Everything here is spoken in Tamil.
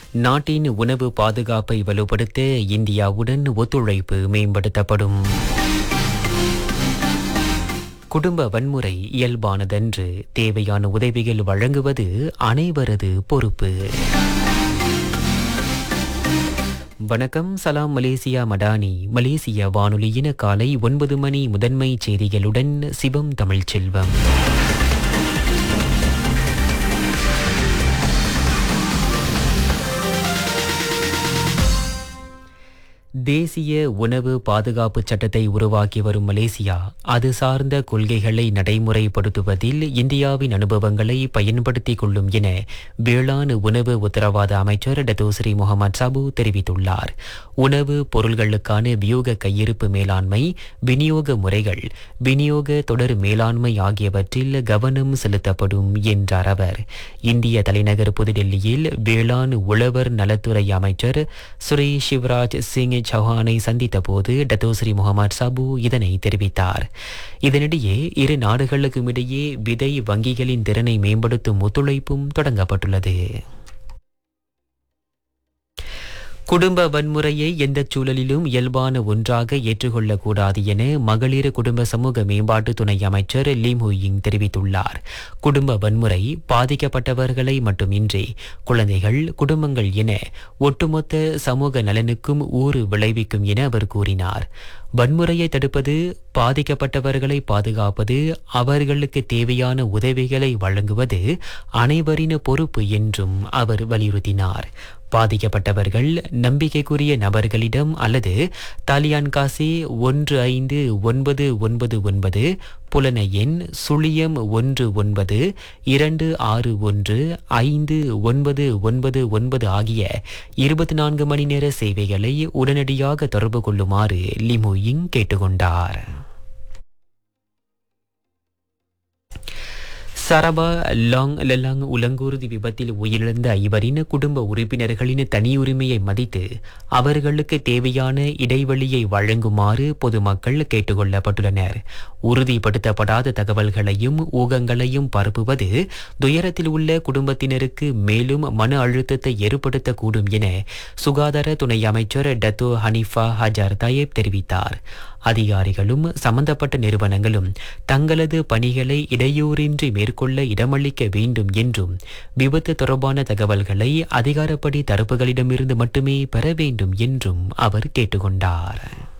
நாட்டின் உணவு பாதுகாப்பை வலுப்படுத்த இந்தியாவுடன் ஒத்துழைப்பு மேம்படுத்தப்படும் குடும்ப வன்முறை இயல்பானதன்று தேவையான உதவிகள் வழங்குவது அனைவரது பொறுப்பு வணக்கம் சலாம் மலேசியா மடானி மலேசிய வானொலியின காலை ஒன்பது மணி முதன்மை செய்திகளுடன் சிவம் தமிழ்ச்செல்வம் தேசிய உணவு பாதுகாப்பு சட்டத்தை உருவாக்கி வரும் மலேசியா அது சார்ந்த கொள்கைகளை நடைமுறைப்படுத்துவதில் இந்தியாவின் அனுபவங்களை பயன்படுத்திக் கொள்ளும் என வேளாண் உணவு உத்தரவாத அமைச்சர் டத்தோஸ்ரீ முகமது சாபு தெரிவித்துள்ளார் உணவு பொருள்களுக்கான வியூக கையிருப்பு மேலாண்மை விநியோக முறைகள் விநியோக தொடர் மேலாண்மை ஆகியவற்றில் கவனம் செலுத்தப்படும் என்றார் அவர் இந்திய தலைநகர் புதுடெல்லியில் வேளாண் உழவர் நலத்துறை அமைச்சர் சுரே சிவராஜ் சிங் சௌஹானை சந்தித்த போது டத்தோஸ்ரீ முகமது சாபு இதனை தெரிவித்தார் இதனிடையே இரு நாடுகளுக்கும் இடையே விதை வங்கிகளின் திறனை மேம்படுத்தும் ஒத்துழைப்பும் தொடங்கப்பட்டுள்ளது குடும்ப வன்முறையை எந்த சூழலிலும் இயல்பான ஒன்றாக ஏற்றுக்கொள்ளக்கூடாது என மகளிர் குடும்ப சமூக மேம்பாட்டு துணை அமைச்சர் லீம் ஹூயிங் தெரிவித்துள்ளார் குடும்ப வன்முறை பாதிக்கப்பட்டவர்களை மட்டுமின்றி குழந்தைகள் குடும்பங்கள் என ஒட்டுமொத்த சமூக நலனுக்கும் ஊறு விளைவிக்கும் என அவர் கூறினார் வன்முறையை தடுப்பது பாதிக்கப்பட்டவர்களை பாதுகாப்பது அவர்களுக்கு தேவையான உதவிகளை வழங்குவது அனைவரின் பொறுப்பு என்றும் அவர் வலியுறுத்தினார் பாதிக்கப்பட்டவர்கள் நம்பிக்கைக்குரிய நபர்களிடம் அல்லது தாலியான் காசி ஒன்று ஐந்து ஒன்பது ஒன்பது ஒன்பது புலன எண் சுழியம் ஒன்று ஒன்பது இரண்டு ஆறு ஒன்று ஐந்து ஒன்பது ஒன்பது ஒன்பது ஆகிய இருபத்தி நான்கு மணி நேர சேவைகளை உடனடியாக தொடர்பு கொள்ளுமாறு லிமுயிங் கேட்டுக்கொண்டார் சரபா லாங் லலாங் உலங்கூர்தி விபத்தில் உயிரிழந்த ஐவரின் குடும்ப உறுப்பினர்களின் தனியுரிமையை மதித்து அவர்களுக்கு தேவையான இடைவெளியை வழங்குமாறு பொதுமக்கள் கேட்டுக்கொள்ளப்பட்டுள்ளனர் உறுதிப்படுத்தப்படாத தகவல்களையும் ஊகங்களையும் பரப்புவது துயரத்தில் உள்ள குடும்பத்தினருக்கு மேலும் மன அழுத்தத்தை ஏற்படுத்தக்கூடும் என சுகாதார துணை அமைச்சர் டத்தோ ஹனிஃபா ஹஜார் தயேப் தெரிவித்தார் அதிகாரிகளும் சம்பந்தப்பட்ட நிறுவனங்களும் தங்களது பணிகளை இடையூறின்றி மேற்கொள்ள இடமளிக்க வேண்டும் என்றும் விபத்து தொடர்பான தகவல்களை அதிகாரப்படி தரப்புகளிடமிருந்து மட்டுமே பெற வேண்டும் என்றும் அவர் கேட்டுக்கொண்டார்